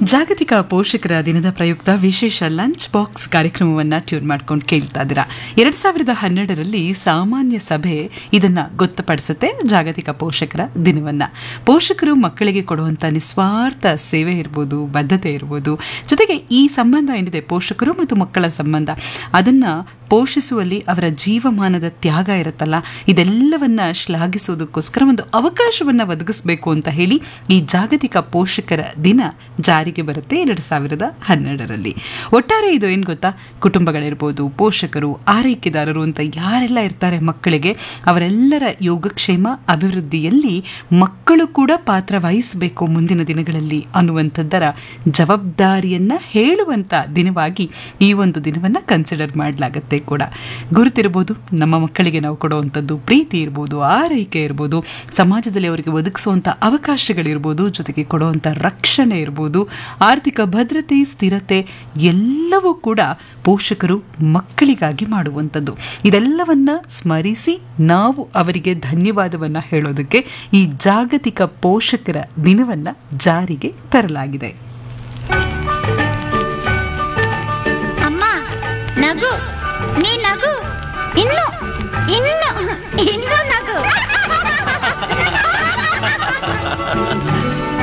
ಜಾಗತಿಕ ಪೋಷಕರ ದಿನದ ಪ್ರಯುಕ್ತ ವಿಶೇಷ ಲಂಚ್ ಬಾಕ್ಸ್ ಕಾರ್ಯಕ್ರಮವನ್ನ ಟ್ಯೂನ್ ಮಾಡ್ಕೊಂಡು ಕೇಳ್ತಾ ಇದ್ದೀರಾ ಎರಡ್ ಸಾವಿರದ ಹನ್ನೆರಡರಲ್ಲಿ ಸಾಮಾನ್ಯ ಸಭೆ ಇದನ್ನ ಗೊತ್ತುಪಡಿಸುತ್ತೆ ಜಾಗತಿಕ ಪೋಷಕರ ದಿನವನ್ನ ಪೋಷಕರು ಮಕ್ಕಳಿಗೆ ಕೊಡುವಂತ ನಿಸ್ವಾರ್ಥ ಸೇವೆ ಇರ್ಬೋದು ಬದ್ಧತೆ ಇರ್ಬೋದು ಜೊತೆಗೆ ಈ ಸಂಬಂಧ ಏನಿದೆ ಪೋಷಕರು ಮತ್ತು ಮಕ್ಕಳ ಸಂಬಂಧ ಅದನ್ನ ಪೋಷಿಸುವಲ್ಲಿ ಅವರ ಜೀವಮಾನದ ತ್ಯಾಗ ಇರುತ್ತಲ್ಲ ಇದೆಲ್ಲವನ್ನ ಶ್ಲಾಘಿಸುವುದಕ್ಕೋಸ್ಕರ ಒಂದು ಅವಕಾಶವನ್ನ ಒದಗಿಸಬೇಕು ಅಂತ ಹೇಳಿ ಈ ಜಾಗತಿಕ ಪೋಷಕರ ದಿನ ಜಾರಿಗೆ ಬರುತ್ತೆ ಎರಡು ಸಾವಿರದ ಹನ್ನೆರಡರಲ್ಲಿ ಒಟ್ಟಾರೆ ಇದು ಏನು ಗೊತ್ತಾ ಕುಟುಂಬಗಳಿರ್ಬೋದು ಪೋಷಕರು ಆರೈಕೆದಾರರು ಅಂತ ಯಾರೆಲ್ಲ ಇರ್ತಾರೆ ಮಕ್ಕಳಿಗೆ ಅವರೆಲ್ಲರ ಯೋಗಕ್ಷೇಮ ಅಭಿವೃದ್ಧಿಯಲ್ಲಿ ಮಕ್ಕಳು ಕೂಡ ಪಾತ್ರ ವಹಿಸಬೇಕು ಮುಂದಿನ ದಿನಗಳಲ್ಲಿ ಅನ್ನುವಂಥದ್ದರ ಜವಾಬ್ದಾರಿಯನ್ನ ಹೇಳುವಂತ ದಿನವಾಗಿ ಈ ಒಂದು ದಿನವನ್ನ ಕನ್ಸಿಡರ್ ಮಾಡಲಾಗತ್ತೆ ಕೂಡ ಗುರುತಿರ್ಬೋದು ನಮ್ಮ ಮಕ್ಕಳಿಗೆ ನಾವು ಕೊಡುವಂಥದ್ದು ಪ್ರೀತಿ ಇರ್ಬೋದು ಆರೈಕೆ ಇರ್ಬೋದು ಸಮಾಜದಲ್ಲಿ ಅವರಿಗೆ ಒದಗಿಸುವಂಥ ಅವಕಾಶಗಳಿರ್ಬೋದು ಜೊತೆಗೆ ಕೊಡುವಂಥ ರಕ್ಷಣೆ ಇರ್ಬೋದು ಆರ್ಥಿಕ ಭದ್ರತೆ ಸ್ಥಿರತೆ ಎಲ್ಲವೂ ಕೂಡ ಪೋಷಕರು ಮಕ್ಕಳಿಗಾಗಿ ಮಾಡುವಂಥದ್ದು ಇದೆಲ್ಲವನ್ನ ಸ್ಮರಿಸಿ ನಾವು ಅವರಿಗೆ ಧನ್ಯವಾದವನ್ನ ಹೇಳೋದಕ್ಕೆ ಈ ಜಾಗತಿಕ ಪೋಷಕರ ದಿನವನ್ನ ಜಾರಿಗೆ ತರಲಾಗಿದೆ ಅಮ್ಮ ನಗು ನೀ ನಗು ಇನ್ನು ಇನ್ನು ಇನ್ನು ನಗು